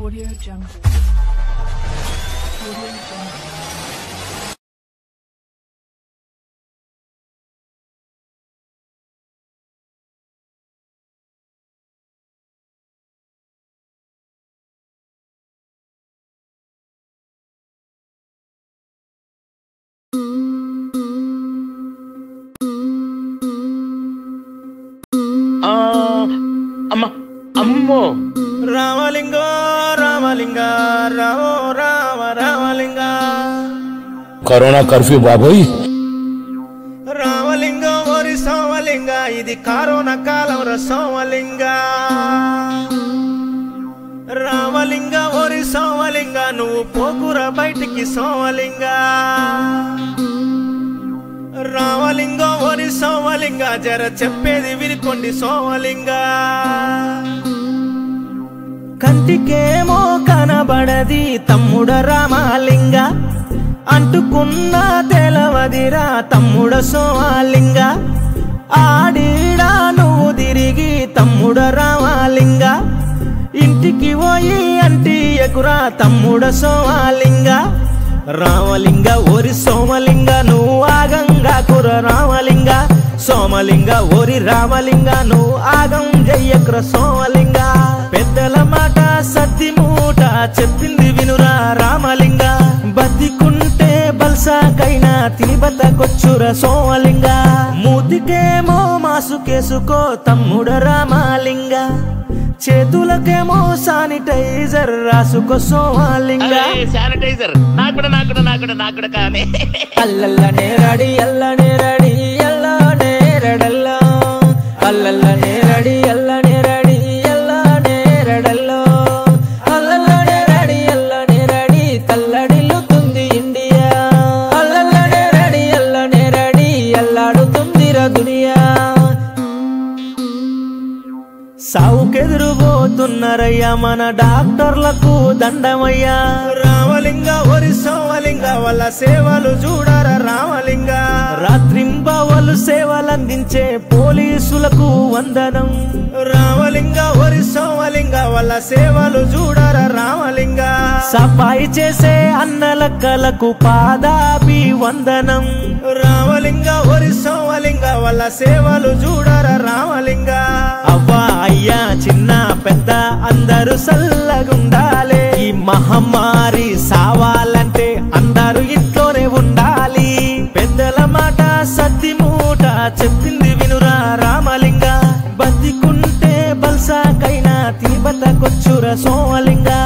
Audio Jungle. Audio Jungle. ఆ, అమ్మ అమ్మో రామలింగ రామలింగ రామో రామ రామలింగ కరోనా కర్ఫ్యూ బాబోయ్ రామలింగ ఓరి సోమలింగ ఇది కరోనా కాలం రా సోమలింగ రామలింగ ఓరి సోమలింగ నువ్వు పోకురా బయటికి సోమలింగ రామలింగ ఓరి సోమలింగ జర చెప్పేది వినుకోండి సోమలింగ కంటికేమో కనబడది తమ్ముడ రామలింగ అంటుకున్న తెలవదిరా తమ్ముడ సోమాలింగ ఆడిడా నువ్వు తిరిగి తమ్ముడ రామలింగ ఇంటికి పోయి అంటి ఎకురా తమ్ముడ సోమాలింగ రామలింగ ఓరి సోమలింగ నువ్వు ఆగంగా కుర రామలింగ సోమలింగ ఓరి రామలింగ నువ్వు ఆగం జయ్యకుర సోమలింగ పెద్దల మాట సత్తి మూట చెప్పింది వినురా రామలింగ బతికుంటే బల్సాకైనా తిని బతకొచ్చుర సోమలింగ మూతికేమో మాసుకేసుకో తమ్ముడ రామలింగ చేతులకేమో శానిటైజర్ రాసుకో సోమలింగ శానిటైజర్ నాకు కూడా నాకు కూడా నాకు కూడా నాకు కూడా కానీ అల్లల్లనే రడి అల్లనే రడి అల్లనే రడల్లో అల్లల్లనే రడి అల్లనే రడి అల్లనే రడల్లో అల్లల్లనే రడి అల్లనే రడి తల్లడిల్లుతుంది ఇండియా అల్లల్లనే రడి అల్లనే రడి అల్లాడుతుందిరా దునియా సావుకెదురుబోతున్నారయ్యా మన డాక్టర్లకు దండమయ్యా రామలింగ ఒరి సోమలింగ వాళ్ళ సేవలు చూడర రామలింగ రాత్రింబవలు సేవలందించే పోలీసులకు వందనం రామలింగ ఒరి సోమలింగ వాళ్ళ సేవలు చూడర రామలింగ సఫాయి చేసే అన్నలక్కలకు పాదాభి వందనం రామలింగ ఒరి సోమలింగ వాళ్ళ సేవలు చూడర రామలింగ అవ్వా అయ్యా చిన్న పెద్ద అందరూ సల్లగుండాలి ఈ మహమ్మారి సావాలంటే అందరూ ఇంట్లోనే ఉండాలి పెద్దల మాట సత్తి మూట చెప్పింది వినురా రామలింగ బతికుంటే బల్సాకైనా తిని బతకొచ్చురా సోమలింగ